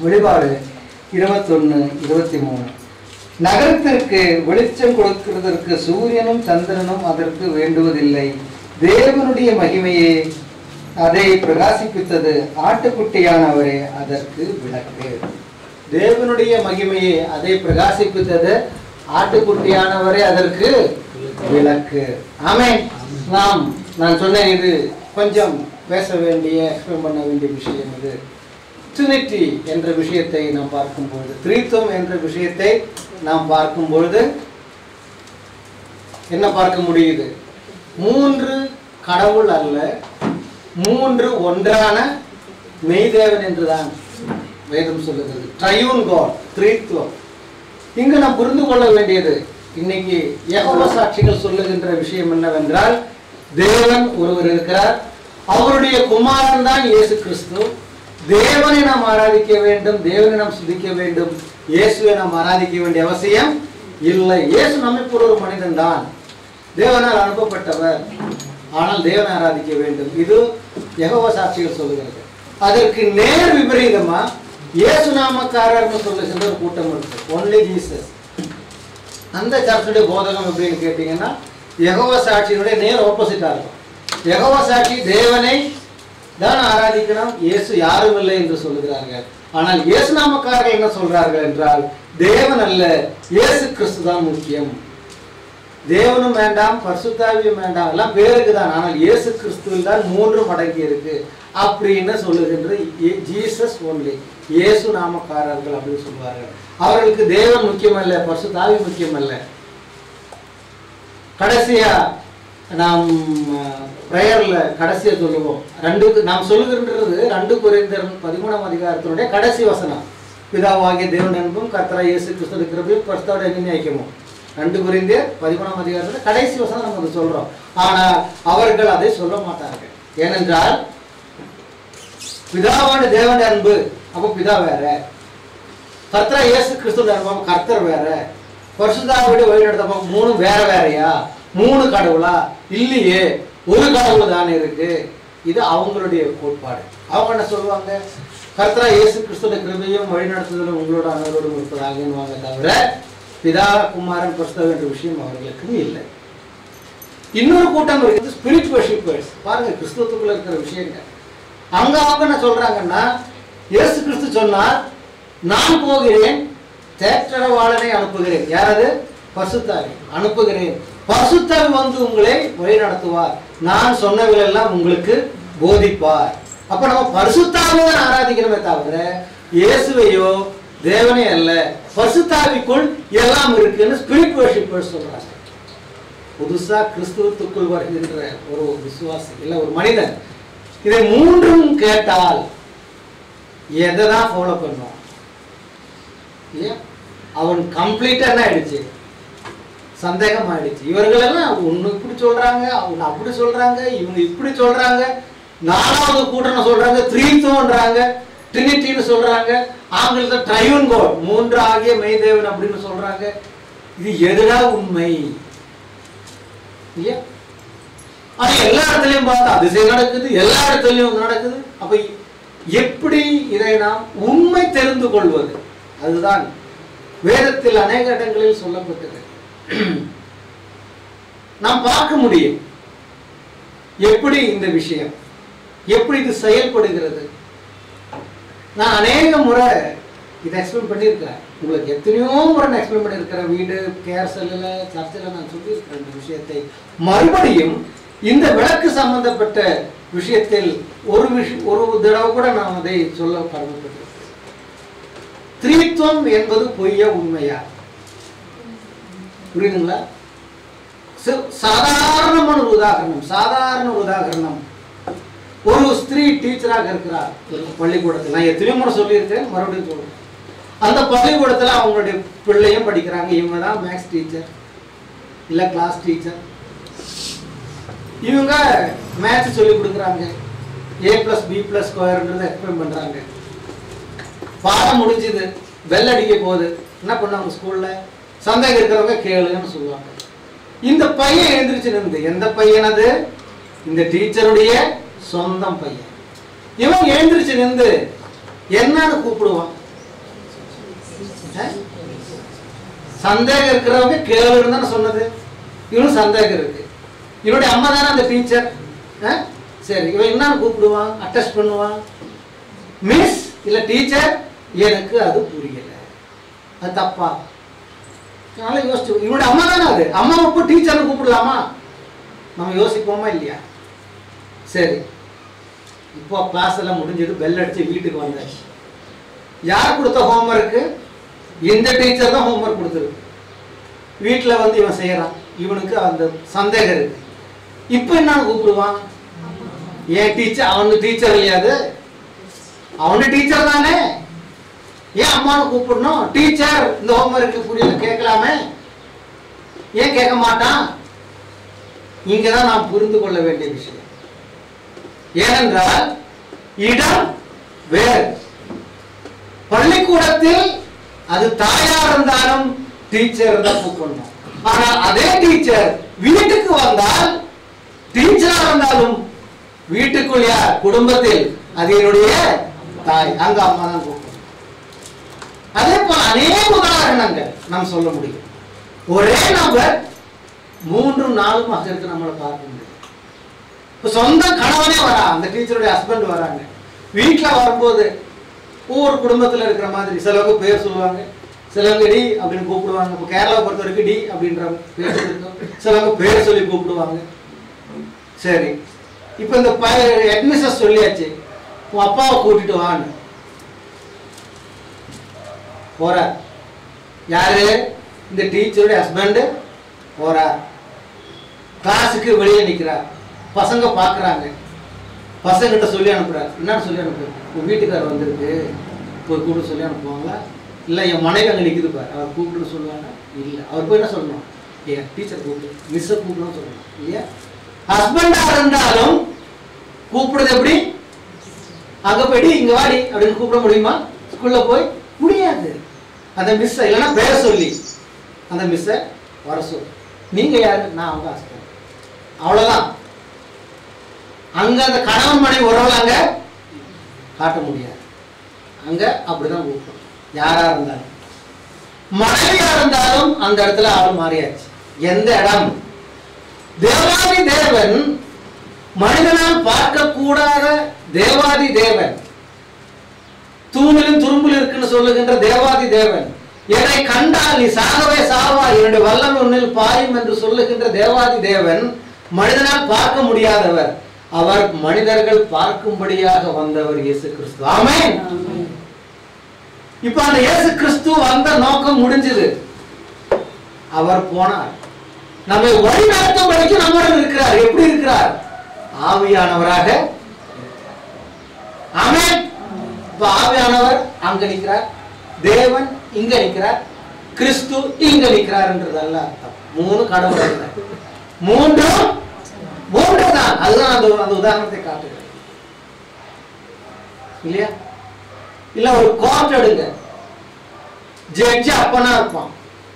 வெளிப்பாடு இருபத்தொன்னு இருபத்தி மூணு நகரத்திற்கு வெளிச்சம் கொடுக்கிறதற்கு சூரியனும் சந்திரனும் அதற்கு வேண்டுவதில்லை தேவனுடைய மகிமையே அதை பிரகாசிப்பித்தது ஆட்டுக்குட்டியானவரே அதற்கு விளக்கு தேவனுடைய மகிமையை அதை பிரகாசிப்பித்தது ஆட்டுக்குட்டியானவரே அதற்கு விளக்கு ஆமென் நாம் நான் சொன்னேன் இது கொஞ்சம் பேச வேண்டிய எக்ஸ்பிளைன் பண்ண வேண்டிய விஷயம் இது ட்ரினிட்டி என்ற விஷயத்தை நாம் பார்க்கும்பொழுது த்ரீத்துவம் என்ற விஷயத்தை நாம் பார்க்கும் பொழுது என்ன பார்க்க முடியுது மூன்று கடவுள் அல்ல மூன்று ஒன்றான மெய்தேவன் என்றுதான் வேதம் சொல்லுகிறது ட்ரையூன் காட் த்ரீத்துவம் இங்கு நாம் புரிந்து கொள்ள வேண்டியது இன்னைக்கு யெகோவா சாட்சிகள் சொல்லுகின்ற விஷயம் என்னவென்றால் தேவன் ஒருவர் இருக்கிறார் அவருடைய குமாரன் தான் இயேசு கிறிஸ்து தேவனை நாம் ஆராதிக்க வேண்டும் தேவனை நாம் சுதிக்க வேண்டும் இயேசுவை நாம் ஆராதிக்க வேண்டிய அவசியம் இல்லை இயேசு நம்மை போல ஒரு மனிதன் தான் தேவனால் அனுப்பப்பட்டவர் ஆனால் தேவனை ஆராதிக்க வேண்டும் இது யெகோவா சாட்சிகள் சொல்லுகிறது அதற்கு நேர் விபரீதமா இயேசு நாமக்காரர்னு சொல்லுகின்ற ஒரு கூட்டம் இருக்கு ஒன்லி ஜீசஸ் அந்த சர்ச்சுடைய போதகம் எப்படின்னு கேட்டீங்கன்னா யெகோவா சாட்சியினுடைய நேர் ஆப்போசிட்டா இருக்கும் யெகோவா சாட்சி தேவனை தான் ஆராதிக்கணும் இயேசு யாரும் இல்லை என்று சொல்லுகிறார்கள் ஆனால் இயேசு நாமக்காரர்கள் என்ன சொல்றார்கள் என்றால் தேவன் அல்ல இயேசு கிறிஸ்து தான் முக்கியம் தேவனும் வேண்டாம் பரிசுத்தாவியும் வேண்டாம் எல்லாம் பேருக்கு தான் ஆனால் இயேசு கிறிஸ்துவில் தான் மூன்று மடங்கி இருக்கு அப்படின்னு சொல்லுகின்ற இயே- ஜீசஸ் ஒன்லி இயேசு நாமக்காரர்கள் அப்படின்னு சொல்லுவார்கள் அவர்களுக்கு தேவன் முக்கியமல்ல பரிசுத்தாவி முக்கியமல்ல கடைசியா நாம் ப்ரேயர்ல கடைசியா சொல்லுவோம் ரெண்டு நாம் சொல்லுகின்றது ரெண்டு குறைந்தர் பதிமூணாம் அதிகாரத்தினுடைய கடைசி வசனம் பிதாவாகிய தேவன் அன்பும் கர்த்தரா இயேசு கிறிஸ்து கிருபையும் பரிசுத்தோட எண்ணி ஐக்கியமும் ரெண்டு குறிந்தே பதிமூணாம் அதிகாரத்துல கடைசி வசனம் நம்ம அதை சொல்றோம் ஆனால் அவர்கள் அதை சொல்ல மாட்டார்கள் ஏனென்றால் பிதாவான தேவன் அன்பு அப்போ பிதா வேற கர்த்தரா இயேசு கிறிஸ்து அனுபவம் கர்த்தர் வேற பரிசுத்தாவுடைய வழிநடத்தப்ப மூணு வேற வேறயா மூணு கடவுளா இல்லையே ஒரு கடவுள் தானே இருக்கு இது அவங்களுடைய கோட்பாடு அவங்க என்ன சொல்லுவாங்க கர்த்தரா இயேசு கிறிஸ்துடைய கிருபையும் வழிநடத்துதலும் உங்களோட அனைவரோடும் இருப்பதாகவாங்க தவிர பிதா குமாரன் பரிசுத்தம் என்ற விஷயம் அவர்களுக்கு இல்லை இன்னொரு கூட்டம் இருக்குது ஸ்பிரிட் வர்ஷிப்பர்ஸ் பாருங்க கிறிஸ்துவத்துக்குள்ள இருக்கிற விஷயங்கள் அங்க அவங்க என்ன சொல்றாங்கன்னா இயேசு கிறிஸ்து சொன்னார் நான் போகிறேன் தேற்றரவாளனை அனுப்புகிறேன் யாரது பசுத்தாவி அனுப்புகிறேன் பசுத்தாவி வந்து உங்களை வழிநடத்துவார் நான் சொன்னவைகளெல்லாம் உங்களுக்கு போதிப்பார் அப்ப நம்ம பரிசுத்தாவியை தான் ஆராதிக்கணுமே தவிர இயேசுவையோ தேவனே அல்ல பசுத்தாவிக்குள் எல்லாம் இருக்குன்னு ஸ்பிரிட் வர்ஷிப்பர்ஸ் சொல்றாங்க புதுசா கிறிஸ்துவத்துக்குள் வருகின்ற ஒரு விசுவாசி இல்ல ஒரு மனிதன் இதை மூன்றும் கேட்டால் எதை தான் ஃபாலோ பண்ணுவான் இல்லையா அவன் கம்ப்ளீட்டா என்ன ஆயிடுச்சு சந்தேகம் ஆயிடுச்சு இவர்கள் எல்லாம் ஒண்ணு இப்படி சொல்றாங்க அவங்க அப்படி சொல்றாங்க இவங்க இப்படி சொல்றாங்க நாலாவது கூட்டணம் சொல்றாங்க த்ரீத்தோன்றாங்க ட்ரினிட்டின்னு சொல்றாங்க ஆங்கிலத்தில் ட்ரையூன் கோட் மூன்று ஆகிய மெய்தேவன் அப்படின்னு சொல்றாங்க இது எதுடா உண்மை இல்லையா ஆனா எல்லா இடத்துலயும் பார்த்தா அதிசயம் நடக்குது எல்லா இடத்துலயும் நடக்குது அப்ப எப்படி இதை நாம் உண்மை தெரிந்து கொள்வது அதுதான் வேதத்தில் அநேக இடங்களில் சொல்லப்பட்டது நாம் பார்க்க முடியும் எப்படி இந்த விஷயம் எப்படி இது செயல்படுகிறது நான் அநேக முறை இதை எக்ஸ்பிளைன் பண்ணியிருக்கிறேன் உங்களுக்கு எத்தனையோ முறை நான் எக்ஸ்பிளைன் பண்ணியிருக்கிறேன் வீடு கேர் செல்லில் சர்ச்சில் நான் சொல்லியிருக்கிறேன் இந்த விஷயத்தை மறுபடியும் இந்த விளக்கு சம்பந்தப்பட்ட விஷயத்தில் ஒரு விஷ ஒரு தடவை கூட நான் அதை சொல்ல கடமைப்பட்டிருக்கிறேன் த்ரீத்துவம் என்பது பொய்யா உண்மையா புரியுதுங்களா ச- சாதாரணமான ஒரு உதாரணம் சாதாரண ஒரு உதாரணம் ஒரு ஸ்திரீ டீச்சராக இருக்கிறார் ஒரு பள்ளிக்கூடத்தில் நான் எத்தனையோ முறை சொல்லியிருக்கேன் மறுபடியும் சொல்றேன் அந்த பள்ளிக்கூடத்தில் அவங்களுடைய பிள்ளையும் படிக்கிறாங்க இவங்க தான் மேக்ஸ் டீச்சர் இல்லை கிளாஸ் டீச்சர் இவங்க மேத்ஸ் சொல்லி கொடுக்குறாங்க ஏ பிளஸ் பி பிளஸ் ஸ்கொயர்ன்றதை எக்ஸ்பிளைன் பண்ணுறாங்க பாடம் முடிஞ்சுது பெல் அடிக்க போகுது என்ன பண்ணாங்க ஸ்கூலில் சந்தேகம் இருக்கிறவங்க கேளுன்னு சொல்லுவாங்க இந்த பையன் எழுந்திரிச்சு நின்று எந்த பையன் அது இந்த டீச்சருடைய சொந்தம் பையன் இவன் எழுந்திரிச்சு நின்று என்னன்னு கூப்பிடுவான் அஹ்? சந்தேகம் இருக்கிறவங்க கேளுன்னு தானே சொன்னது இவனும் சந்தேகம் இருக்கு இவனுடைய அம்மா தானே அந்த டீச்சர் சரி இவன் என்ன கூப்பிடுவான் அட்டஸ்ட் பண்ணுவான் மிஸ் இல்ல டீச்சர் எனக்கு அது புரியல அது தப்பா அதனால யோசிச்சு இவனுடைய அம்மா தானே அது அம்மா இப்போ டீச்சர்னு கூப்பிடலாமா நம்ம யோசிப்போமா இல்லையா சரி இப்போ கிளாஸ் எல்லாம் முடிஞ்சது பெல் அடிச்சு வீட்டுக்கு வந்தாச்சு யார் கொடுத்த ஹோம்ஒர்க்கு இந்த டீச்சர் தான் ஹோம்ஒர்க் கொடுத்துருக்கு வீட்டில் வந்து இவன் செய்யறான் இவனுக்கு அந்த சந்தேகம் இருக்கு இப்போ என்ன கூப்பிடுவான் ஏன் டீச்சர் அவனு டீச்சர் இல்லையாது அவனு டீச்சர் தானே ஏன் அம்மானு கூப்பிடணும் டீச்சர் இந்த ஹோம்ஒர்க்கு புரியல கேட்கலாமே ஏன் கேட்க மாட்டான் இங்க தான் நாம் புரிந்து கொள்ள வேண்டிய விஷயம் ஏனென்றால் இடம் வேறு பள்ளிக்கூடத்தில் அது தாயா இருந்தாலும் டீச்சர் தான் கூப்பிடணும் ஆனா அதே டீச்சர் வீட்டுக்கு வந்தால் டீச்சரா இருந்தாலும் வீட்டுக்குள் யார் குடும்பத்தில் அது என்னுடைய தாய் அங்க அம்மா தான் கூப்பிடணும் அதே போல அநேக உதாரணங்கள் நாம் சொல்ல முடியும் ஒரே நபர் மூன்று நாளும் அங்கிருந்து நம்மளை பார்க்க முடியும் இப்ப சொந்த கணவனே வரா அந்த டீச்சருடைய ஹஸ்பண்ட் வராங்க வீட்டுல வரும்போது ஒவ்வொரு குடும்பத்துல இருக்கிற மாதிரி சிலவங்க பேர் சொல்லுவாங்க சிலவங்க டி அப்படின்னு கூப்பிடுவாங்க இப்போ கேரளாவை பொறுத்த வரைக்கும் டி அப்படின்ற பேர் இருக்கும் சிலவங்க பேர் சொல்லி கூப்பிடுவாங்க சரி இப்போ இந்த ப ஹெட்மிஸ்டர் சொல்லியாச்சு உன் அப்பாவை கூட்டிட்டு வான்னு போறார் யாரு இந்த டீச்சருடைய ஹஸ்பண்ட் போறார் கிளாஸுக்கு வெளியே நிக்கிறார் பசங்க பார்க்கறாங்க பசங்கிட்ட சொல்லி அனுப்புறாரு என்னன்னு சொல்லி அனுப்பு உன் வீட்டுக்காரர் வந்திருக்கு போய் கூப்பிட்டு சொல்லி அனுப்புவாங்களா இல்லை என் மனைவி அங்கே நிற்குது பாரு அவர் கூப்பிட்டுன்னு சொல்லுவாங்க இல்லை அவர் போய் என்ன சொல்லணும் ஏன் டீச்சர் கூப்பிடு மிஸ்ஸை கூப்பிடணும்னு சொல்லணும் இல்லையா ஹஸ்பண்டாக இருந்தாலும் கூப்பிடுறது எப்படி அங்கே போயிட்டு இங்கே வாடி அப்படின்னு கூப்பிட முடியுமா ஸ்கூலில் போய் முடியாது அந்த மிஸ்ஸை இல்லைன்னா பேர சொல்லி அந்த மிஸ்ஸை வர சொல்லு நீங்கள் யாரு நான் அவங்க ஹஸ்பண்ட் அவ்வளோதான் அங்க அந்த கணவன் மனைவி உறவுல அங்க காட்ட முடியாது அங்க அப்படிதான் கூப்பிடும் யாரா இருந்தாலும் மனைவியா இருந்தாலும் அந்த இடத்துல ஆள் மாறியாச்சு எந்த இடம் தேவாதி தேவன் மனிதனால் பார்க்க கூடாத தேவாதி தேவன் தூணிலும் துரும்பில் இருக்குன்னு சொல்லுகின்ற தேவாதி தேவன் என்னை கண்டால் நீ சாகவே சாவா என்னுடைய வல்லமை உன்னில் பாயும் என்று சொல்லுகின்ற தேவாதி தேவன் மனிதனால் பார்க்க முடியாதவர் அவர் மனிதர்கள் பார்க்கும்படியாக வந்தவர் இயேசு கிறிஸ்து ஆமென் இப்ப அந்த இயேசு கிறிஸ்து வந்த நோக்கம் முடிஞ்சது அவர் போனார் நம்மை வழிநடத்தும்படிக்கு நம்முடன் இருக்கிறார் எப்படி இருக்கிறார் ஆவியானவராக ஆமென் இப்ப ஆவியானவர் அங்க நிற்கிறார் தேவன் இங்க நிற்கிறார் கிறிஸ்து இங்க நிற்கிறார் என்றதல்ல அர்த்தம் மூணு கடவுள் அல்ல. மூன்றும் மூன்று தான் அதுதான் அந்த அந்த உதாரணத்தை காட்டுகிறேன் இல்லையா இல்ல ஒரு கோர்ட் எடுங்க ஜட்ஜி அப்பனா இருப்பான்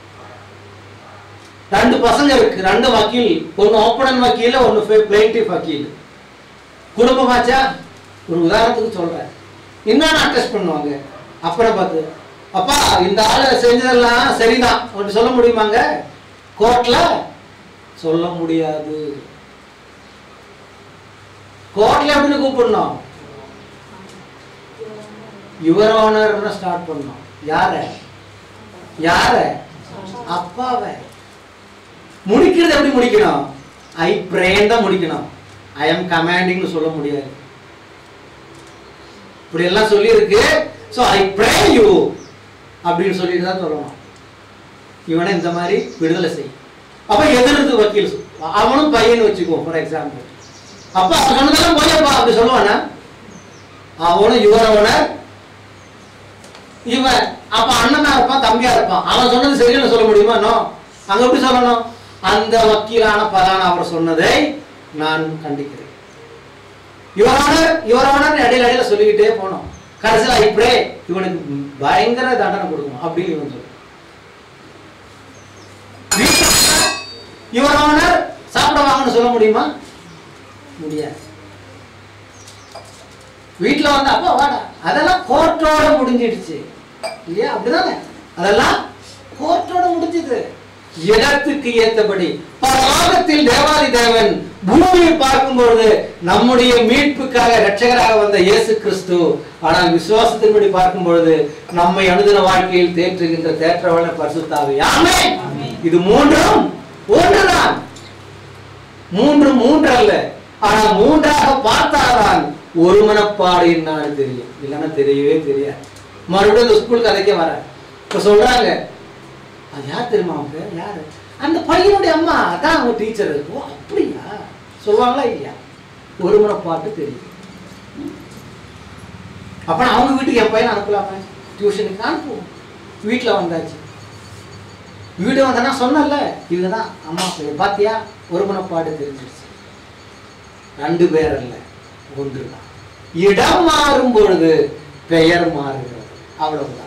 ரெண்டு பசங்க இருக்கு ரெண்டு வக்கீல் ஒன்னு ஓப்பனன் வக்கீல் ஒன்னு பிளைண்டிஃப் வக்கீல் குடும்பமாச்சா ஒரு உதாரணத்துக்கு சொல்றேன் என்னன்னு அட்டஸ்ட் பண்ணுவாங்க அப்புறம் பார்த்து அப்பா இந்த ஆளு செஞ்சதெல்லாம் சரிதான் அப்படி சொல்ல முடியுமாங்க கோர்ட்ல சொல்ல முடியாது கோர்ட்ல எப்படின்னு கூப்பிடணும் யுவர் ஓனர்னு ஸ்டார்ட் பண்ணோம் யார யார அப்பாவை முடிக்கிறது எப்படி முடிக்கணும் ஐ பிரேன் தான் முடிக்கணும் ஐ எம் கமாண்டிங்னு சொல்ல முடியாது இப்படி எல்லாம் சொல்லியிருக்கு ஸோ ஐ ப்ரே யூ அப்படின்னு சொல்லிட்டு தான் சொல்லணும் இவனை இந்த மாதிரி விடுதலை செய் அப்ப எதிர்த்து வக்கீல் சொல். அவனும் பையன் வச்சுக்கோ ஃபார் எக்ஸாம்பிள் அப்ப அவன் சொன்னதெல்லாம் போயப்பா அப்படி சொல்லுவானா அவனும் யுவரவன இவன் அப்ப அண்ணனா இருப்பான் தம்பியா இருப்பான் அவன் சொன்னது சரின்னு சொல்ல முடியுமா நோ அங்க எப்படி சொல்லணும் அந்த வக்கீலான பலான அவர் சொன்னதை நான் கண்டிக்கிறேன் யுவரானர் யுவரானர் இடையில இடையில சொல்லிக்கிட்டே போனோம் கடைசியில் இப்படியே இவனுக்கு பயங்கர தண்டனை கொடுக்கணும் அப்படின்னு இவன் சொல்லு யுவரானர் சாப்பிட வாங்கன்னு சொல்ல முடியுமா முடியாது வீட்டுல வந்து அப்பா வாடா அதெல்லாம் கோர்ட்டோட முடிஞ்சிடுச்சு இல்லையா அப்படிதானே அதெல்லாம் கோர்ட்டோட முடிஞ்சது இடத்துக்கு ஏத்தபடி பரலோகத்தில் தேவாதி தேவன் பூமியை பார்க்கும் பொழுது நம்முடைய மீட்புக்காக இரட்சகராக வந்த இயேசு கிறிஸ்து ஆனால் விசுவாசத்தின்படி பார்க்கும் பொழுது நம்மை அனுதின வாழ்க்கையில் தேற்றுகின்ற தேற்றவன பரிசுத்தாவி ஆமென் இது மூன்றும் ஒன்றுதான் மூன்று மூன்று அல்ல ஆனா மூன்றாக பார்த்தாதான் ஒரு மனப்பாடு என்னன்னு தெரியும் இல்லைன்னா தெரியவே தெரியாது மறுபடியும் இந்த ஸ்கூல் கதைக்கே வர இப்ப சொல்றாங்க அது யார் தெரியுமா அவங்க யாரு அந்த பையனுடைய அம்மா அதான் அவங்க டீச்சர் ஓ அப்படியா சொல்லுவாங்களா இல்லையா ஒரு மனப்பாட்டு தெரியும் அப்ப நான் அவங்க வீட்டுக்கு என் பையனை அனுப்பலாமே டியூஷனுக்கு அனுப்புவோம் வீட்டில் வந்தாச்சு வீடு வந்தனா சொன்னல இதுதான் அம்மா பையன் பாத்தியா ஒரு மனப்பாடு தெரிஞ்சிருச்சு ரெண்டு பேர் அல்ல ஒன்றுதான் இடம் மாறும் பொழுது பெயர் மாறுகிறது அவ்வளவுதான்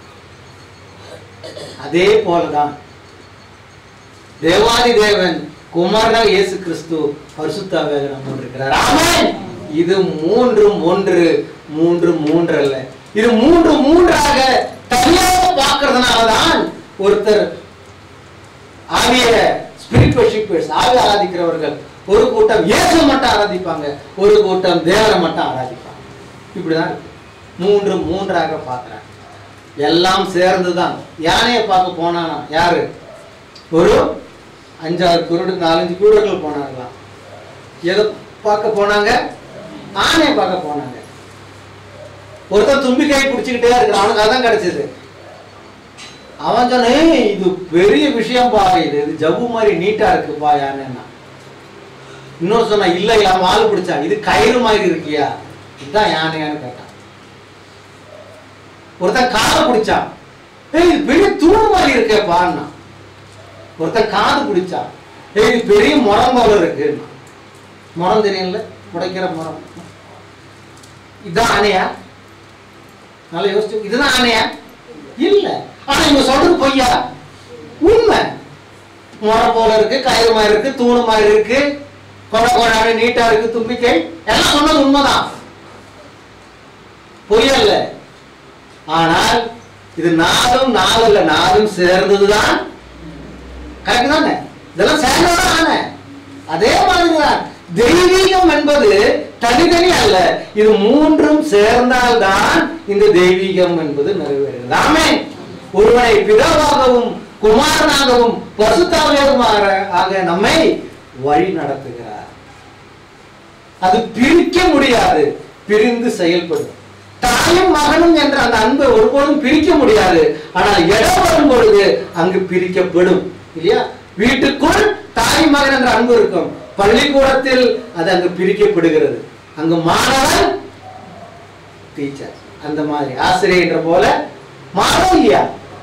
அதே போலதான் தேவாதி தேவன் குமாரனாக இயேசு கிறிஸ்து பரிசுத்தாவே நம்ம இருக்கிறார் ஆமென் இது மூன்றும் ஒன்று மூன்று மூன்று அல்ல இது மூன்று மூன்றாக தனியாக பார்க்கறதுனாலதான் ஒருத்தர் ஆவிய ஸ்பிரிச்சுவல் ஷிப்பர்ஸ் ஆவி ஆராதிக்கிறவர்கள் ஒரு கூட்டம் இயேசு மட்டும் ஆராதிப்பாங்க ஒரு கூட்டம் தேவனை மட்டும் ஆராதிப்பாங்க இப்படிதான் இருக்கு. மூன்று மூன்றாக பார்க்கறாங்க எல்லாம் சேர்ந்துதான் யானையை பார்க்க போனானா யாரு ஒரு அஞ்சாறு குருடு நாலஞ்சு குருடர்கள் போனாங்களாம் எதை பார்க்க போனாங்க ஆணையை பார்க்க போனாங்க ஒருத்தன் தும்பிக்கை பிடிச்சிக்கிட்டே இருக்கிறான் அவனுக்கு அதான் கிடைச்சது அவன் சொன்ன "ஏய், இது பெரிய விஷயம் பா இது இது ஜவ்வு மாதிரி நீட்டா இருக்குப்பா யானைன்னா இன்னொரு சொன்னா இல்ல இல்ல அவன் ஆள் பிடிச்சான் இது கயிறு மாதிரி இருக்கியா இதுதான் யானையான்னு கேட்டான் ஒருத்தன் காதை பிடிச்சான் ஏய் இது பெரிய தூண் மாதிரி இருக்கேப்பான்னா ஒருத்தன் காது பிடிச்சான் ஏய் இது பெரிய முறம் போல இருக்குன்னா முறம் தெரியும்ல உடைக்கிற முறம் இதுதான் ஆனையா நல்லா யோசிச்சு இதுதான் ஆனையா இல்ல ஆனா இவங்க சொல்றது பொய்யா உண்மை முறை போல இருக்கு கயிறு மாதிரி இருக்கு தூணு மாதிரி இருக்கு கொடை கொடாடு நீட்டா இருக்கு தும்பிக்கை எல்லாம் சொன்னது உண்மைதான் பொய்யல்ல ஆனால் இது நாலும் நாலு இல்ல நாலும் சேர்ந்ததுதான் கரெக்ட் தானே இதெல்லாம் சேர்ந்ததான் ஆன அதே மாதிரிதான் தெய்வீகம் என்பது தனித்தனி அல்ல இது மூன்றும் சேர்ந்தால்தான் இந்த தெய்வீகம் என்பது நிறைவேறுகிறது ஆமென் ஒருவனை பிதாவாகவும் குமாரனாகவும் பசுத்தாவியமாக ஆக நம்மை வழி நடத்துகிறார் அது பிரிக்க முடியாது பிரிந்து செயல்படும் தாயும் மகனும் என்ற அந்த அன்பை ஒருபோதும் பிரிக்க முடியாது ஆனால் இடம் வரும் பொழுது அங்கு பிரிக்கப்படும் இல்லையா வீட்டுக்குள் தாய் மகன் என்ற அன்பு இருக்கும் பள்ளிக்கூடத்தில் அது அங்கு பிரிக்கப்படுகிறது அங்கு மாணவன் டீச்சர் அந்த மாதிரி ஆசிரியர் என்ற போல மாறும் இல்லையா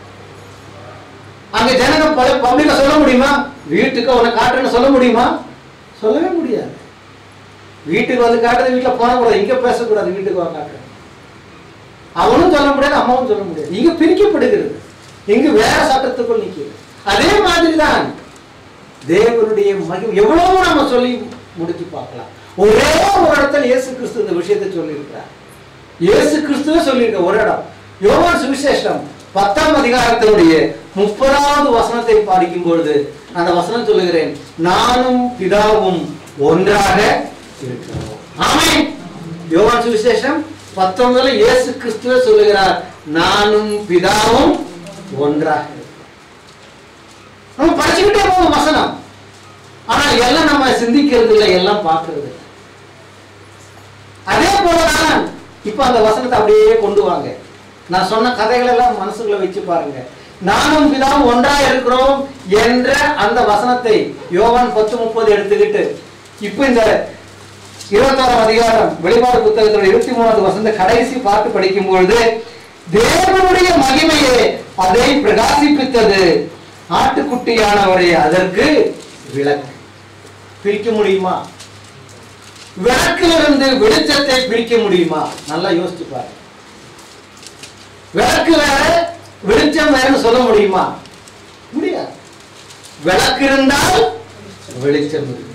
அங்க ஜனங்க பப்ளிக்கா சொல்ல முடியுமா வீட்டுக்கு உன்னை காட்டுறேன்னு சொல்ல முடியுமா சொல்லவே முடியாது வீட்டுக்கு வந்து காட்டுறது வீட்டுல போனக்கூடாது இங்க பேசக்கூடாது வீட்டுக்கு வா காட்டுறேன் அவனும் சொல்ல முடியாது அம்மாவும் சொல்ல முடியாது இங்க பிரிக்கப்படுகிறது இங்கு வேற சட்டத்துக்குள் நிக்கிறது அதே மாதிரிதான் தேவனுடைய மகிமை எவ்வளவோ நம்ம சொல்லி முடிச்சு பார்க்கலாம் ஒரே ஒரு இடத்துல இயேசு கிறிஸ்து இந்த விஷயத்தை சொல்லியிருக்கிறார் இயேசு கிறிஸ்துவே சொல்லியிருக்க ஒரு இடம் யோவான் சுவிசேஷம் பத்தாம் அதிகாரத்தினுடைய முப்பதாவது வசனத்தை படிக்கும் பொழுது அந்த வசனம் சொல்லுகிறேன் நானும் பிதாவும் ஒன்றாக இருக்கிறோம் ஆமென் யோவான் சுவிசேஷம் பத்தொன்பதுல இயேசு கிறிஸ்துவே சொல்லுகிறார் நானும் பிதாவும் ஒன்றாக இருக்கிறோம். நம்ம படிச்சுக்கிட்டே போவோம் வசனம் ஆனா எல்லாம் நம்ம சிந்திக்கிறது இல்லை எல்லாம் பார்க்கிறது இல்லை. அதே போலதான் இப்ப அந்த வசனத்தை அப்படியே கொண்டு வாங்க நான் சொன்ன கதைகள் எல்லாம் மனசுக்குள்ள வச்சு பாருங்க நானும் பிதாவும் ஒன்றா இருக்கிறோம் என்ற அந்த வசனத்தை யோவான் பத்து முப்பது எடுத்துக்கிட்டு இப்ப இந்த இருபத்தாறாம் அதிகாரம் வெளிப்பாடு புத்தகத்தோட இருபத்தி மூணாவது வசந்த கடைசி பார்த்து படிக்கும் பொழுது தேவனுடைய மகிமையே அதை பிரகாசிப்பித்தது ஆட்டுக்குட்டியானவரே அதற்கு விளக்கு பிரிக்க முடியுமா விளக்கிலிருந்து வெளிச்சத்தை பிரிக்க முடியுமா நல்லா யோசிச்சு பாரு விளக்கு வேற வெளிச்சம் வேறன்னு சொல்ல முடியுமா முடியாது விளக்கு இருந்தால் வெளிச்சம் இருக்கு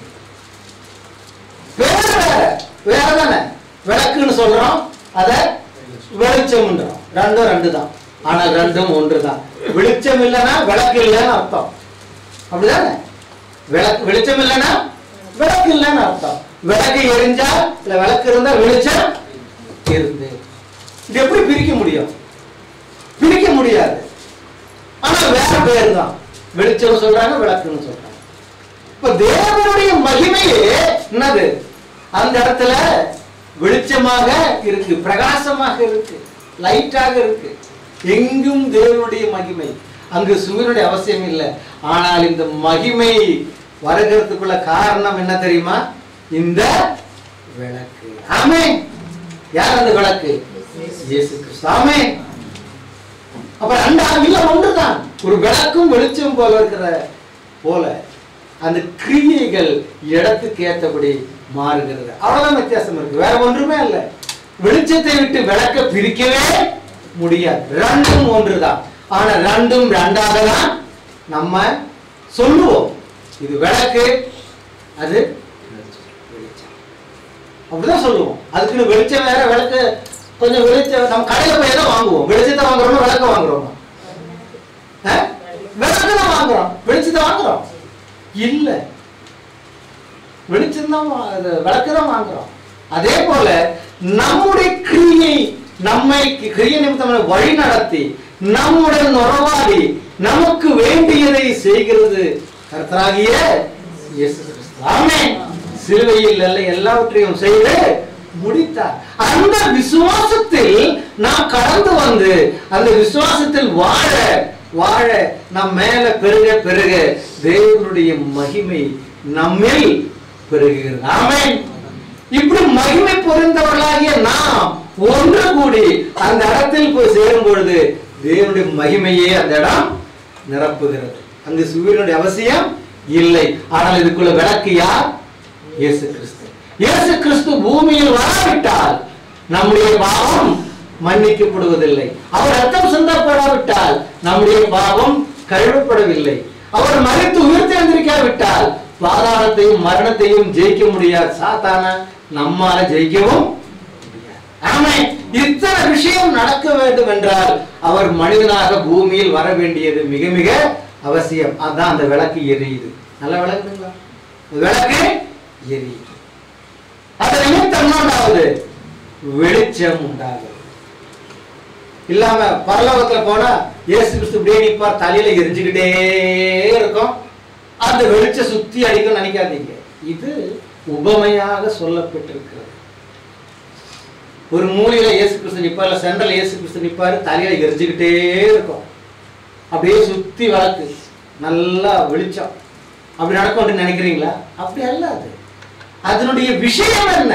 வேற வேற வேற தானே விளக்குன்னு சொல்றோம் அத வெளிச்சம்ன்றோம் ரெண்டும் ரெண்டு தான் ஆனால் ரெண்டும் ஒன்று தான் வெளிச்சம் இல்லைன்னா விளக்கு இல்லைன்னு அர்த்தம் அப்படிதானே விளக்கு வெளிச்சம் இல்லைன்னா விளக்கு இல்லைன்னு அர்த்தம் விளக்கு எரிஞ்சா இல்ல விளக்கு இருந்தா வெளிச்சம் இருந்து இது எப்படி பிரிக்க முடியும் பிரிக்க முடியாது ஆனா வேற பேர் தான் வெளிச்சம் சொல்றாங்க விளக்குன்னு சொல்றாங்க இப்ப தேவனுடைய மகிமையே என்னது அந்த இடத்துல வெளிச்சமாக இருக்கு பிரகாசமாக இருக்கு லைட்டாக இருக்கு எங்கும் தேவனுடைய மகிமை அங்கு சூரியனுடைய அவசியம் இல்லை ஆனால் இந்த மகிமை வருகிறதுக்குள்ள காரணம் என்ன தெரியுமா இந்த விளக்கு ஆமே யார் அந்த விளக்கு இயேசு கிறிஸ்து ஆமே அப்ப ரெண்டாம் இல்ல ஒன்றுதான் ஒரு விளக்கும் வெளிச்சம் போல இருக்கிற போல அந்த கிரியைகள் இடத்துக்கு ஏற்றபடி மாறுகிறது அவ்வளவுதான் வித்தியாசம் இருக்கு வேற ஒன்றுமே இல்ல வெளிச்சத்தை விட்டு விளக்க பிரிக்கவே முடியாது ரெண்டும் ஒன்றுதான் ஆனா ரெண்டும் ரெண்டாக தான் நம்ம சொல்லுவோம் இது விளக்கு அது வெளிச்சம் அப்படிதான் சொல்லுவோம் அதுக்குன்னு வெளிச்சம் வேற விளக்கு கொஞ்சம் வெளிச்சம் நம்ம கடையில போய் தான் வாங்குவோம் வெளிச்சத்தை வாங்குறோமா விளக்க வாங்குறோமா ஆ? விளக்கு தான் வாங்குறோம் வெளிச்சத்தை வாங்குறோம் இல்ல வெளிச்சம் தான் விளக்கு தான் வாங்குறோம் அதே போல நம்முடைய கிரியை நம்மை கிரிய நிமித்தம் வழி நடத்தி நம்முடன் உறவாடி நமக்கு வேண்டியதை செய்கிறது கர்த்தராகிய இயேசு கிறிஸ்து ஆமென் சிலுவையில் அல்ல எல்லாவற்றையும் செய்து முடித்தார் அந்த விசுவாசத்தில் நாம் கடந்து வந்து அந்த விசுவாசத்தில் வாழ வாழ நம் மேல பெருக பெருக தேவனுடைய மகிமை நம்மில் பெருகுகிறது ஆமென் இப்படி மகிமை பொருந்தவர்களாகிய நாம் ஒன்று கூடி அந்த இடத்தில் போய் சேரும் பொழுது தேவனுடைய மகிமையே அந்த இடம் நிரப்புகிறது அங்கு சூரியனுடைய அவசியம் இல்லை ஆனால் இதுக்குள்ள விளக்கு யார் இயேசு கிறிஸ்து இயேசு கிறிஸ்து பூமியில் வராவிட்டால் நம்முடைய பாவம் மன்னிக்கப்படுவதில்லை அவர் ரத்தம் சிந்தப்படாவிட்டால் நம்முடைய பாவம் கழுவப்படவில்லை அவர் மறித்து உயிர்த்தெழுந்திருக்காவிட்டால் பாதாளத்தையும் மரணத்தையும் ஜெயிக்க முடியாது சாத்தான நம்மால ஜெயிக்கவும் முடியாது. ஆமென். இத்தனை விஷயம் நடக்க வேண்டும் என்றால் அவர் மனிதனாக பூமியில் வர வேண்டியது மிக மிக அவசியம் அதான் அந்த விளக்கு எரியுது நல்ல விளக்குங்களா விளக்கு எரியுது அது நிமித்தம் என்னண்டாவது வெளிச்சம் உண்டாகுது இல்லாம பரலோகத்துல போனா இயேசு கிறிஸ்து இப்படியே நிப்பார் தலையில எரிஞ்சுக்கிட்டே இருக்கும் அந்த வெளிச்சம் சுத்தி அடிக்கும் நினைக்காதீங்க இது உபமையாக சொல்லப்பட்டிருக்கிறது ஒரு மூலையில இயேசு கிறிஸ்து நிப்பார் இல்ல சென்ட்ரல் இயேசு கிறிஸ்து நிப்பாரு தலையில எரிஞ்சுக்கிட்டே இருக்கும் அப்படியே சுத்தி வழக்கு நல்லா வெளிச்சம் அப்படி நடக்கும் நினைக்கிறீங்களா அப்படி அல்ல அது அதனுடைய விஷயம் என்ன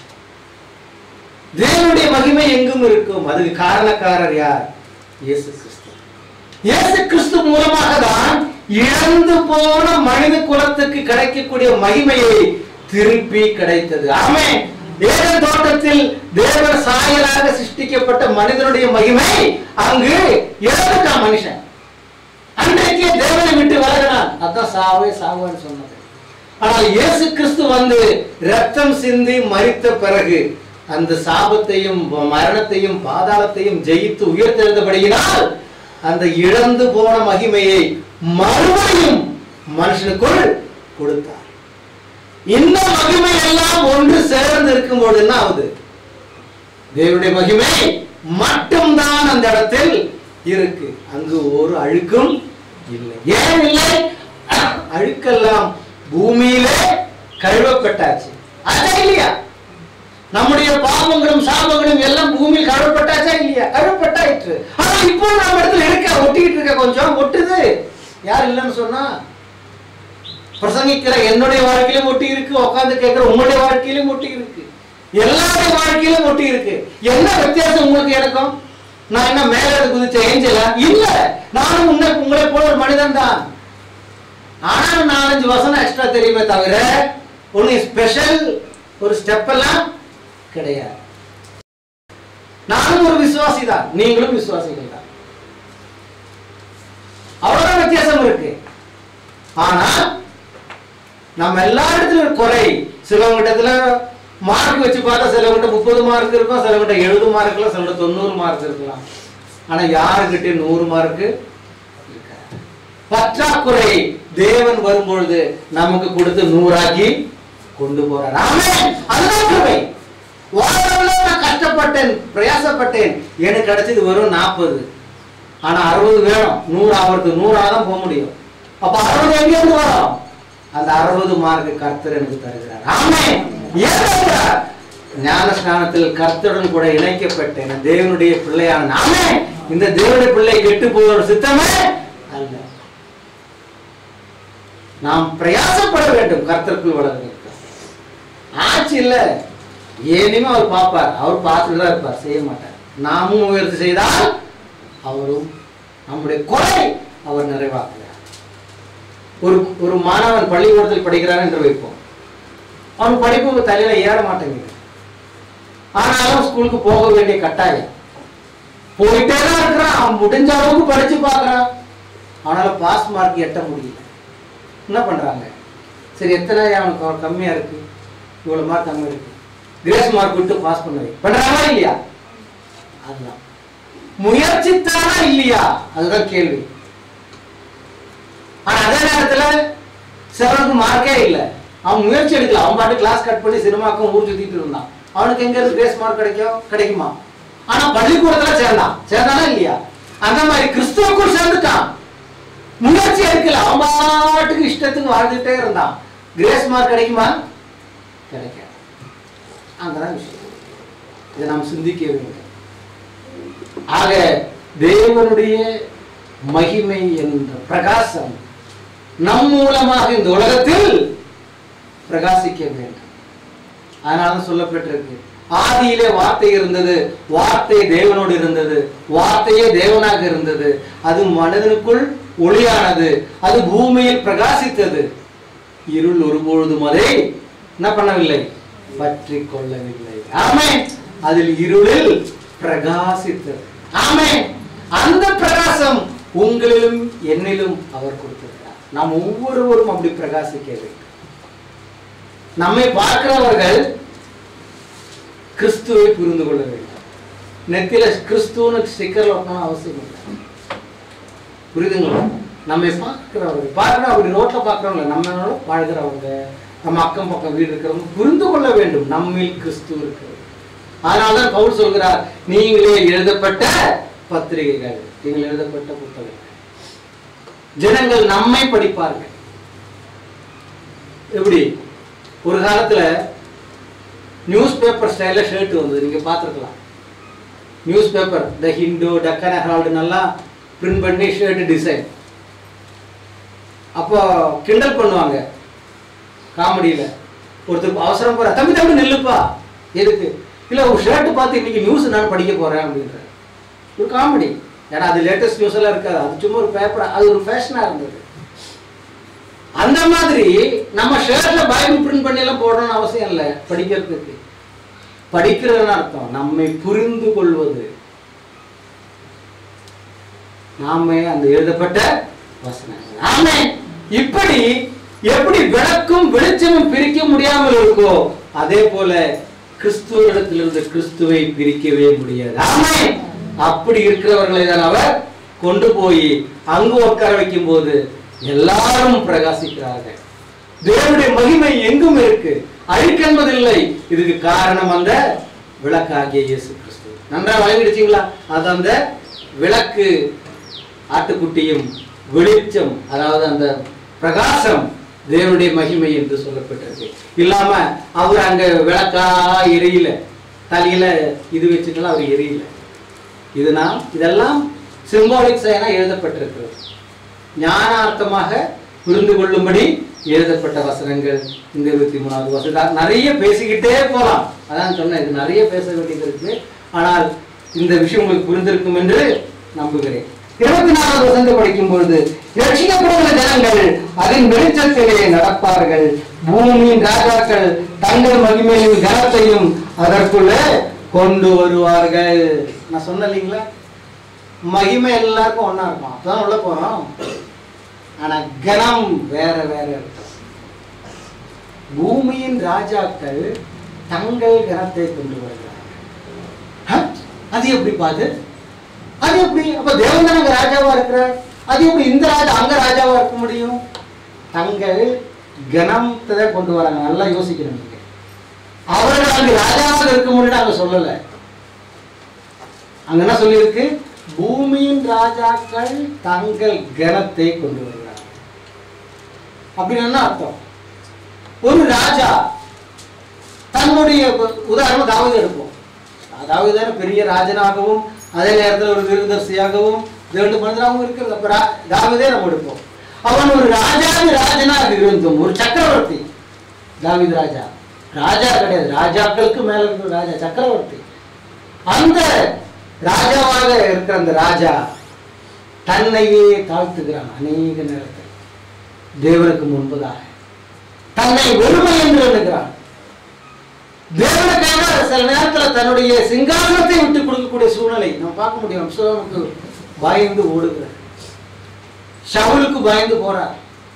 தேவனுடைய மகிமை எங்கும் இருக்கும் அதுக்கு காரணக்காரர் யார் இயேசு கிறிஸ்து இயேசு கிறிஸ்து மூலமாக தான் இழந்து போன மனித குலத்துக்கு கிடைக்கக்கூடிய மகிமையை திருப்பி கிடைத்தது ஆமே ஏதன் தோட்டத்தில் தேவன் சாயலாக சிருஷ்டிக்கப்பட்ட மனிதனுடைய மகிமை அங்கு இழந்துட்டான் மனுஷன் அன்றைக்கே தேவனை விட்டு விலகினான் அதான் சாவே சாவான்னு சொன்னது ஆனால் இயேசு கிறிஸ்து வந்து ரத்தம் சிந்தி மரித்த பிறகு அந்த சாபத்தையும் மரணத்தையும் பாதாளத்தையும் ஜெயித்து உயர்த்தெழுந்தபடியினால் அந்த இழந்து போன மகிமையை மறுபடியும் மனுஷனுக்குள் கொடுத்தார் இந்த மகிமை எல்லாம் ஒன்று சேர்ந்து இருக்கும்போது என்ன ஆகுது தேவனுடைய மகிமை மட்டும்தான் அந்த இடத்தில் இருக்கு அங்கு ஒரு அழுக்கும் இல்லை ஏன் இல்லை அழுக்கெல்லாம் பூமியிலே கழுவப்பட்டாச்சு அதான் இல்லையா நம்முடைய பாவங்களும் சாபங்களும் எல்லாம் பூமியில் கழுவப்பட்டாச்சா இல்லையா கழுவப்பட்டாயிற்று ஆனா இப்போ நம்ம இடத்துல இருக்க ஒட்டிக்கிட்டு இருக்க கொஞ்சம் ஒட்டுது யார் இல்லைன்னு சொன்னா பிரசங்கிக்கிற என்னுடைய வாழ்க்கையிலும் ஒட்டி இருக்கு உட்கார்ந்து கேட்கிற உங்களுடைய வாழ்க்கையிலும் ஒட்டி இருக்கு எல்லாருடைய வாழ்க்கையிலும் ஒட்டி இருக்கு என்ன வித்தியாசம் உங்களுக்கு எனக்கும் நான் என்ன மேல இருந்து குதிச்ச ஏஞ்சலா இல்ல நானும் உன்னை உங்களை போல ஒரு மனிதன் தான் ஆனாலும் நாலஞ்சு வசனம் எக்ஸ்ட்ரா தெரியுமே தவிர ஒண்ணு ஸ்பெஷல் ஒரு ஸ்டெப் எல்லாம் கிடையாது நானும் ஒரு விசுவாசி தான் நீங்களும் விசுவாசிகள் தான் அவ்வளவுதான் வித்தியாசம் இருக்கு ஆனா நம்ம எல்லா இடத்துலயும் ஒரு குறை சிலவங்க இடத்துல மார்க் வச்சு பார்த்தா சிலவங்கிட்ட முப்பது மார்க் இருக்கும் சிலவங்கிட்ட எழுபது மார்க் இருக்கலாம் சிலவங்கிட்ட தொண்ணூறு மார்க் இருக்கலாம் ஆனா யாருக்கிட்ட நூறு மார்க்கு பற்றாக்குறை தேவன் வரும்பொழுது நமக்கு கொடுத்து நூறாக்கி கொண்டு போறார் ஆமென் அதுதான் கிருபை வாழ்வில் நான் கஷ்டப்பட்டேன் பிரயாசப்பட்டேன் எனக்கு கிடைச்சது வெறும் நாற்பது ஆனா அறுபது வேணும் நூறு ஆகிறது நூறா தான் போக முடியும் அப்ப அறுபது எங்கேருந்து வரும் அந்த அறுபது மார்க்கு கர்த்தர் எனக்கு தருகிறார் ஆமே ஏன் தருகிறார்? ஞான ஸ்நானத்தில் கர்த்தருடன் கூட இணைக்கப்பட்டேன் நான் தேவனுடைய பிள்ளையான நாமே இந்த தேவனுடைய பிள்ளை கெட்டு போவதோட சித்தமே அல்ல நாம் பிரயாசப்பட வேண்டும் கர்த்தருக்குள் வளர்வதற்கு ஆச்சு இல்ல ஏனிமே அவர் பார்ப்பார் அவர் பார்த்துட்டு தான் இருப்பார் செய்ய மாட்டார் நாமும் முயற்சி செய்தால் அவரும் நம்முடைய குறை அவர் நிறைவாக்குகிறார் ஒரு ஒரு மாணவன் பள்ளிக்கூடத்தில் படிக்கிறான் என்று வைப்போம் அவன் படிப்பு தலையில ஏற மாட்டேங்குது ஆனாலும் ஸ்கூலுக்கு போக வேண்டிய கட்டாயம் போயிட்டே தான் இருக்கிறான் அவன் முடிஞ்ச அளவுக்கு படிச்சு பார்க்கறான் ஆனாலும் பாஸ் மார்க் எட்ட முடியல என்ன பண்றாங்க சரி எத்தனை அவனுக்கு அவன் கம்மியா இருக்கு இவ்வளவு மார்க் கம்மியா இருக்கு கிரேஸ் மார்க் விட்டு பாஸ் பண்ண வை பண்றாங்களா இல்லையா அதுதான் முயற்சித்தானா இல்லையா அதுதான் கேள்வி ஆனா அதே நேரத்துல சிலருக்கு மார்க்கே இல்ல அவன் முயற்சி எடுக்கல அவன் பாட்டு கிளாஸ் கட் பண்ணி சினிமாக்கும் ஊர் சுத்திட்டு இருந்தான் அவனுக்கு எங்க இருந்து கிரேஸ் மார்க் கிடைக்கும் கிடைக்குமா ஆனா பள்ளிக்கூடத்துல சேர்ந்தான் சேர்ந்தானா இல்லையா அந்த மாதிரி கிறிஸ்துவுக்குள் சேர்ந்துட்டான் முயற்சி எடுக்கல அவன் பாட்டுக்கு இஷ்டத்துக்கு வாழ்ந்துட்டே இருந்தான் கிரேஸ் மார்க் கிடைக்குமா கிடைக்காது அங்கதான் விஷயம் இதை நாம் சிந்திக்க வேண்டும் ஆக தேவனுடைய மகிமை என்ற பிரகாசம் நம் மூலமாக இந்த உலகத்தில் பிரகாசிக்க வேண்டும் அதனால சொல்லப்பட்டிருக்கு ஆதியிலே வார்த்தை இருந்தது வார்த்தை தேவனோடு இருந்தது வார்த்தையே தேவனாக இருந்தது அது மனிதனுக்குள் ஒளியானது அது பூமியில் பிரகாசித்தது இருள் ஒருபொழுதும் அதை என்ன பண்ணவில்லை பற்றி கொள்ளவில்லை ஆமே அதில் இருளில் பிரகாசித்தது ஆமே அந்த பிரகாசம் உங்களிலும் என்னிலும் அவர் கொடுத்திருக்கிறார் நாம் ஒவ்வொருவரும் அப்படி பிரகாசிக்க வேண்டும் நம்மை பார்க்கிறவர்கள் கிறிஸ்துவை புரிந்து கொள்ள வேண்டும் நெத்தியில கிறிஸ்துவனு ஸ்டிக்கர் ஒட்டணும் அவசியம் இல்லை புரியுதுங்களா நம்மை பார்க்கிறவங்க பார்க்கிற அப்படி ரோட்ல பார்க்கிறவங்க நம்ம வாழ்கிறவங்க நம்ம அக்கம் பக்கம் வீடு இருக்கிறவங்க புரிந்து கொள்ள வேண்டும் நம்மில் கிறிஸ்து இருக்கிறது அதனால்தான் பவுல் சொல்கிறார் நீங்களே எழுதப்பட்ட பத்திரிகைகள் நீங்கள் எழுதப்பட்ட புத்தகங்கள் ஜனங்கள் நம்மை படிப்பார்கள் எப்படி ஒரு காலத்துல நியூஸ் பேப்பர் ஸ்டைல ஷர்ட் வந்தது நீங்க பார்த்துருக்கலாம் newspaper the Hindu Deccan Herald நல்லா பிரிண்ட் பண்ணி ஷர்ட் டிசைன் அப்போ கிண்டல் பண்ணுவாங்க காமெடியில் ஒருத்தர் அவசரம் போற தம்பி தம்பி நில்லுப்பா எதுக்கு இல்லை ஒரு ஷர்ட் பார்த்து இன்னைக்கு நியூஸ் நான் படிக்க போறேன் அப்படின்ற ஒரு காமெடி ஏன்னா அது லேட்டஸ்ட் நியூஸ் எல்லாம் இருக்காது அது சும்மா ஒரு பேப்பர் அது ஒரு ஃபேஷனாக இருந்தது அந்த மாதிரி நம்ம ஷர்ட்ல பைபிள் பிரிண்ட் பண்ணி எல்லாம் போடணும்னு அவசியம் இல்லை படிக்கிறதுக்கு படிக்கிறதுன்னு அர்த்தம் நம்மை புரிந்து கொள்வது நாமே அந்த எழுதப்பட்ட வசனங்கள் ஆமே இப்படி எப்படி விளக்கும் வெளிச்சமும் பிரிக்க முடியாமல் இருக்கோ அதே போல கிறிஸ்துவனிடத்திலிருந்து கிறிஸ்துவை பிரிக்கவே முடியாது ஆமே அப்படி இருக்கிறவர்களை தான் அவர் கொண்டு போய் அங்கு உட்கார வைக்கும் போது எல்லாரும் பிரகாசிக்கிறார்கள் தேவனுடைய மகிமை எங்கும் இருக்கு அழிக்கென்பதில்லை இதுக்கு காரணம் அந்த விளக்காகிய இயேசு கிறிஸ்து நன்றா வழங்கிடுச்சிங்களா அது அந்த விளக்கு ஆட்டுக்குட்டியும் வெளிச்சம் அதாவது அந்த பிரகாசம் தேவனுடைய மகிமை என்று சொல்லப்பட்டிருக்கு இல்லாம அவர் அங்க விளக்கா எரியல தலையில இது வச்சுக்கலாம் அவர் எரியல இது நாம் இதெல்லாம் சிம்பாலிக் என எழுதப்பட்டிருக்கிறது ஞானார்த்தமாக புரிந்து கொள்ளும்படி எழுதப்பட்ட வசனங்கள் இந்த இருபத்தி மூணாவது வசனம் நிறைய பேசிக்கிட்டே போலாம் அதான் சொன்னேன் இது நிறைய பேச வேண்டியது இருக்கு ஆனால் இந்த விஷயம் உங்களுக்கு புரிந்திருக்கும் என்று நம்புகிறேன் இருபத்தி நாலாவது வசனத்தை படிக்கும் பொழுது ரட்சிக்கப்படுகிற ஜனங்கள் அதன் வெளிச்சத்திலே நடப்பார்கள் பூமியின் ராஜாக்கள் தங்கள் மகிமையும் கனத்தையும் அதற்குள்ளே கொண்டு வருவார்கள் நான் சொன்னேன் இல்லைங்களா மகிமை எல்லாருக்கும் ஒண்ணா இருக்கும் அப்பதான் உள்ள போறோம் ஆனா கனம் வேற வேற இருக்கும் பூமியின் ராஜாக்கள் தங்கள் கனத்தை கொண்டு வருகிறார்கள் ஹ? அது எப்படி பாது அது எப்படி அப்ப தேவன் தான் அங்க ராஜாவா இருக்கிறார் அது எப்படி இந்த ராஜா அங்க ராஜாவா இருக்க முடியும் தங்கள் கணத்தை தான் கொண்டு வராங்க நல்லா யோசிக்கணும் நீங்க அவர்கள் அங்கு ராஜாவாக இருக்க முடியும் அங்க சொல்லல அங்க என்ன சொல்லியிருக்கு பூமியின் ராஜாக்கள் தங்கள் கணத்தை கொண்டு வருகிறார்கள் அப்படின்னு என்ன அர்த்தம் ஒரு ராஜா தன்னுடைய உ- உதாரணம் தாவீது எடுப்போம் தாவீது தானே பெரிய ராஜனாகவும் அதே நேரத்தில் ஒரு தீர்க்கதரிசியாகவும் ரெண்டு மனிதனாகவும் இருக்கிறது அப்ப ரா- தாவீதே நம்ம எடுப்போம் அவன் ஒரு ராஜாவி ராஜனாக இருந்தும் ஒரு சக்கரவர்த்தி தாவீது ராஜா ராஜா கிடையாது ராஜாக்களுக்கு மேல இருக்கிற ராஜா சக்கரவர்த்தி அந்த ராஜாவாக இருக்கிற அந்த ராஜா தன்னையே தாழ்த்துகிறான் அநேக நேரத்தில் தேவனுக்கு முன்பதாக தன்னை வெறுமை என்று எண்ணுகிறான் தேவனுக்காக சில நேரத்துல தன்னுடைய சிங்காசனத்தை விட்டு கொடுக்கக்கூடிய சூழ்நிலை நம்ம பார்க்க முடியும் அப்சலோனுக்கு பயந்து ஓடுகிறார் ஷவுலுக்கு பயந்து போறார்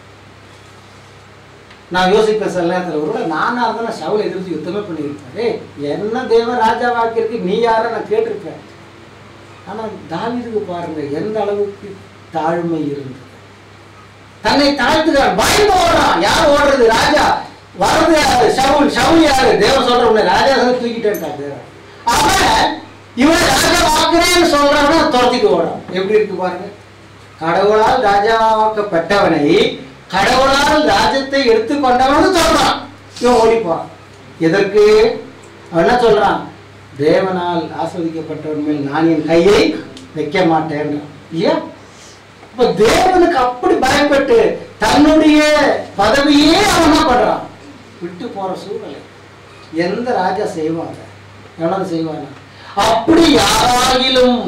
நான் யோசிப்பேன் சில நேரத்தில் ஒருவேளை நானா இருந்தா நான் ஷவுலை எதிர்த்து யுத்தமே பண்ணியிருப்பேன் ஏய் என்ன தேவன் ராஜாவாக்கியிருக்கு நீ யார நான் கேட்டிருப்பேன் ஆனா தாவீதுக்கு பாருங்க எந்த அளவுக்கு தாழ்மை இருந்தது தன்னை தாழ்த்துகிறான் பயந்து ஓடுறான் யார் ஓடுறது ராஜா வர்றது யாரு ஷவுல் ஷவுல் யாரு தேவன் சொல்ற உடனே ராஜா வந்து தூக்கிட்டேன்ட்டான் தேவன் அவன் இவன் ராஜா வாக்குறேன்னு சொல்றவன துரத்திட்டு ஓடுறான் எப்படி இருக்கு பாருங்க கடவுளால் ராஜாவாக்கப்பட்டவனை கடவுளால் ராஜ்யத்தை எடுத்துக்கொண்டவன் சொல்றான் இவன் ஓடி போறான் எதற்கு அவன் என்ன சொல்றான் தேவனால் ஆஸ்வதிக்கப்பட்டவன் மேல் நான் என் கையை வைக்க மாட்டேன்றான் இல்லையா இப்ப தேவனுக்கு அப்படி பயப்பட்டு தன்னுடைய பதவியே அவன் என்ன பண்றான் விட்டு போற சூழ்நிலை எந்த ராஜா செய்வாங்க எவனாவது செய்வாங்க அப்படி யாராகிலும்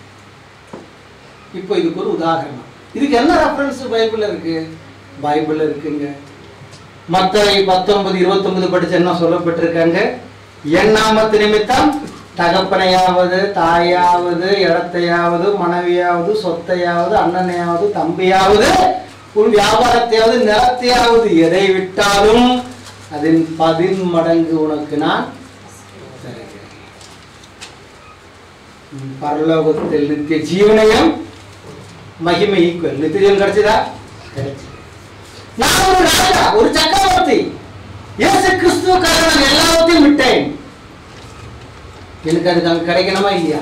இப்போ இதுக்கு ஒரு உதாரணம் இதுக்கு என்ன ரெஃபரன்ஸ் பைபிள்ல இருக்கு பைபிள்ல இருக்குங்க மத்தவை பத்தொன்பது இருபத்தொன்பது படிச்சு என்ன சொல்லப்பட்டிருக்காங்க என் நாமத்து நிமித்தம் தகப்பனையாவது தாயாவது இடத்தையாவது மனைவியாவது சொத்தையாவது அண்ணனையாவது தம்பியாவது உன் வியாபாரத்தையாவது நிலத்தையாவது எதை விட்டாலும் அதன் பதின் மடங்கு உனக்கு நான் தருகிறேன் உம் பரலோகத்தில் நித்திய ஜீவனையும் மகிமை ஈக்குவல் நித்திய ஜீவன் கிடைச்சதா கிடைச்சது நான் ஒரு ராஜா ஒரு சக்கரவர்த்தி இயேசு கிறிஸ்துவுக்காக நான் எல்லாத்தையும் விட்டேன் எனக்கு அதுக்கு அங்க கிடைக்கணுமா இல்லையா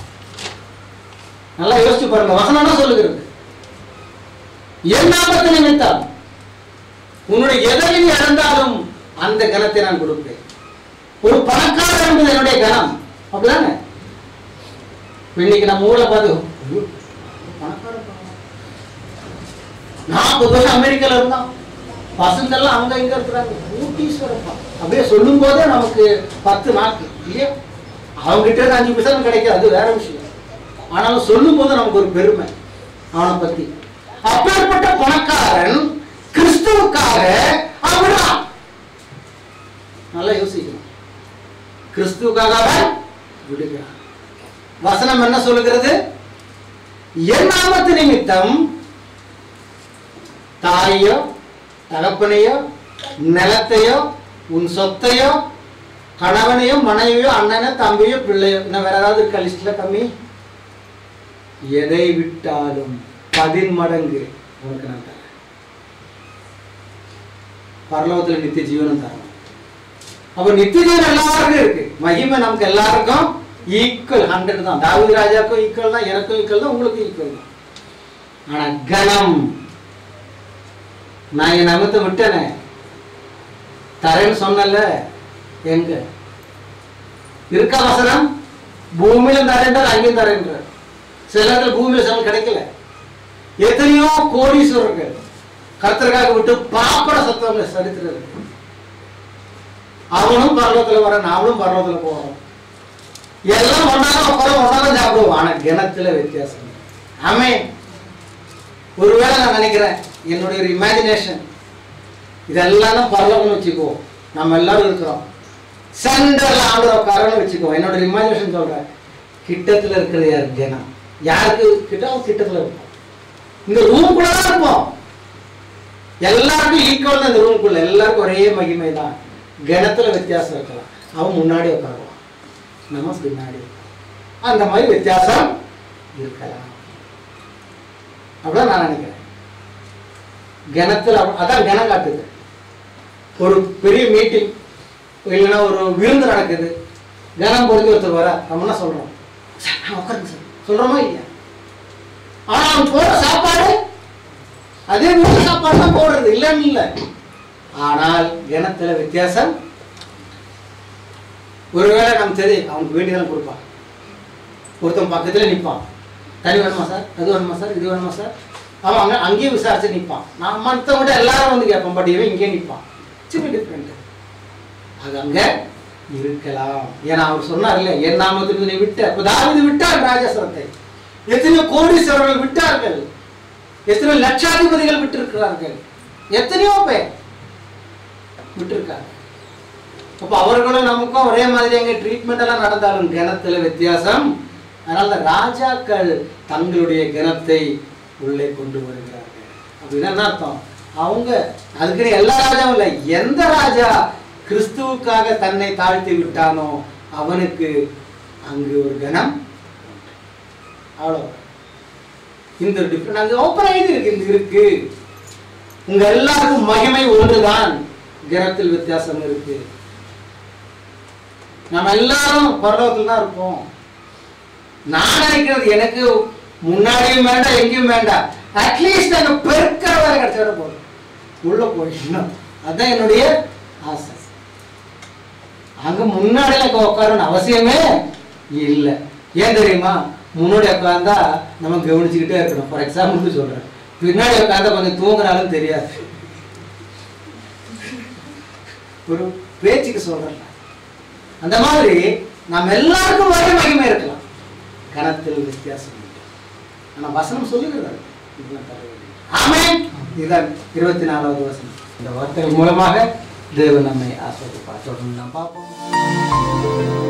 நல்லா யோசிச்சு பாருங்க வசனம் என்ன சொல்லுகிறது என் நாமத்து நிமித்தம் உன்னுடைய எதையும் இழந்தாலும் அந்த கனத்தை நான் கொடுப்பேன் ஒரு பணக்காரர் என்பது என்னுடைய கனம் அப்படிதானே இப்ப இன்னைக்கு நம்ம ஊர்ல பார்த்து ஐயோ, பணக்காரன் பாவம். நாற்பது வருஷம் அமெரிக்கால இருந்தான் பசங்க எல்லாம் அங்க இங்க இருக்கிறாங்க ஊட்டீஸ்வரப்பா அப்படியே சொல்லும் போதே நமக்கு பத்து நாக்கு இல்லையா அவங்க கிட்ட இருந்து அஞ்சு பைசா கிடைக்காது அது வேற விஷயம் ஆனாலும் சொல்லும் போது நமக்கு ஒரு பெருமை அவனை பத்தி அப்பேற்பட்ட பணக்காரன் கிறிஸ்துவுக்காக அவன் நல்லா யோசிக்கணும் கிறிஸ்துவுக்காக அவன் விடுகிறான் வசனம் என்ன சொல்லுகிறது என் நாமத்து நிமித்தம் தாயையோ தகப்பனையோ நிலத்தையோ உன் சொத்தையோ கணவனையோ மனைவியோ அண்ணனோ தம்பியோ பிள்ளையோ இன்னும் வேற ஏதாவது இருக்கா லிஸ்ட்ல கம்மி எதை விட்டாலும் பதின் மடங்கு உனக்கு நான் தரேன் பரலோகத்துல நித்திய ஜீவனம் தரணும் அப்ப நித்திய ஜீவன் எல்லாருக்கும் இருக்கு மகிமை நமக்கு எல்லாருக்கும் ஈக்குவல் ஹண்ட்ரட் தான் தாவூது ராஜாக்கும் ஈக்குவல் தான் எனக்கும் ஈக்குவல் தான் உங்களுக்கும் ஈக்குவல் தான் ஆனா கணம் நான் என் நமத்தை விட்டேனே தரேன்னு சொன்னல எங்க இருக்கா வசனம் பூமியிலும் தரேன்றார் அங்கேயும் தரேன்றார் சில இடத்துல பூமியில சில கிடைக்கல எத்தனையோ கோடீஸ்வரர்கள் கர்த்தருக்காக விட்டு பாப்பட சத்தவங்க சரித்திரம் இருக்கு. அவனும் பர்வத்துல வர நாமளும் பர்வத்துல போறோம் எல்லாம் ஒன்னாக உட்கார ஒன்னாக சாப்பிடுவோம் ஆனா கிணத்துல வித்தியாசம் ஆமே ஒருவேளை நான் நினைக்கிறேன் என்னுடைய ஒரு இமேஜினேஷன் இதெல்லாம் பரலோகம்னு வச்சுக்கோ நம்ம எல்லாரும் இருக்கிறோம் சென்ட்ரல் ஆண்டவர் உட்காரன்னு வச்சுக்கோ என்னோட இமேஜினேஷன் சொல்றேன் கிட்டத்துல இருக்கிறது யார் ஜனம் யாருக்கு கிட்ட அவன் கிட்டத்துல இருப்போம் இந்த ரூம்குள்ள தான் இருப்போம் எல்லாருக்கும் ஈக்குவல் தான் இந்த ரூம்குள்ள எல்லாருக்கும் ஒரே மகிமை தான் கணத்துல வித்தியாசம் இருக்கலாம் அவன் முன்னாடி உட்காருவான் நம்ம பின்னாடி உட்காருவோம். அந்த மாதிரி வித்தியாசம் இருக்கலாம் அப்படிதான் நான் நினைக்கிறேன் கணத்தில் அப்ப- அதான் கணம் காட்டுது ஒரு பெரிய மீட்டிங் இல்லைன்னா ஒரு விருந்து நடக்குது கனம் பொறுத்து ஒருத்தர் வர நம்ம என்ன சொல்றோம் சார் நான் உட்காருங்க சார் சொல்றோமா இல்லையா ஆனா அவன் போடுற சாப்பாடு அதே வீட்டு சாப்பாடு தான் போடுறது இல்லைன்னு இல்லை ஆனால் கணத்துல வித்தியாசம் ஒருவேளை நமக்கு தெரியும் அவனுக்கு வேண்டியதெல்லாம் கொடுப்பான் ஒருத்தன் பக்கத்துல நிற்பான் தனி வேணுமா சார் அது வேணுமா சார் இது வேணுமா சார் அவன் அங்கே அங்கேயும் விசாரிச்சு நிற்பான் நான் மற்றவங்க எல்லாரும் வந்து கேட்பான் பட் இவன் இங்கேயே நிற்பான் சின்ன டிஃப்ரெண்ட் அது அங்க இருக்கலாம் ஏன்னா அவர் சொன்னார்ல என் நாமத்தில் நீ விட்ட அப்ப தாவீது விட்டார் ராஜாசனத்தை எத்தனையோ கோடீஸ்வரர்கள் விட்டார்கள் எத்தனையோ லட்சாதிபதிகள் விட்டிருக்கிறார்கள் எத்தனையோ பேர் விட்டிருக்காங்க அப்ப அவர்களும் நமக்கும் ஒரே மாதிரி எங்க ட்ரீட்மெண்ட் எல்லாம் நடந்தாலும் கிணத்துல வித்தியாசம் அதனால ராஜாக்கள் தங்களுடைய கிணத்தை உள்ளே கொண்டு வருகிறார்கள் அப்படின்னா என்ன அர்த்தம் அவங்க அதுக்குன்னு எல்லா ராஜாவும் இல்லை எந்த ராஜா கிறிஸ்துவுக்காக தன்னை தாழ்த்தி விட்டானோ அவனுக்கு அங்கு ஒரு கணம் அவ்வளோ இந்த டிஃப்ரெண்ட் அங்கே ஓப்பன் ஆகிட்டு இருக்கு இந்த இருக்கு உங்க எல்லாருக்கும் மகிமை ஒன்றுதான் கிரகத்தில் வித்தியாசம் இருக்கு நம்ம எல்லாரும் பரலோகத்தில் தான் இருப்போம் நான் நினைக்கிறது எனக்கு முன்னாடியும் வேண்டாம் எங்கேயும் வேண்டாம் அட்லீஸ்ட் அங்க பெருக்கிற வேலை கிடைச்சா போதும் உள்ள போயிடணும் அதுதான் என்னுடைய ஆசை அங்க முன்னாடி எனக்கு உட்காரணும் அவசியமே இல்லை ஏன் தெரியுமா முன்னாடி உட்காந்தா நம்ம கவனிச்சுக்கிட்டே இருக்கணும் ஃபார் எக்ஸாம்பிளுக்கு சொல்றேன் பின்னாடி உட்காந்தா கொஞ்சம் தூங்குனாலும் தெரியாது ஒரு பேச்சுக்கு சொல்றேன் அந்த மாதிரி நாம் எல்லாருக்கும் ஒரே மகிமை இருக்கலாம் கணத்தில் வித்தியாசம் இல்லை. ஆனா வசனம் சொல்லுகிறது இதெல்லாம் தர வேண்டியது. ஆமென் இதுதான் இருபத்தி நாலாவது வசனம் இந்த வார்த்தை மூலமாக தேவன் நம்மை ஆஸ்வதிப்பார் தொடர்ந்து நாம் பார்ப்போம்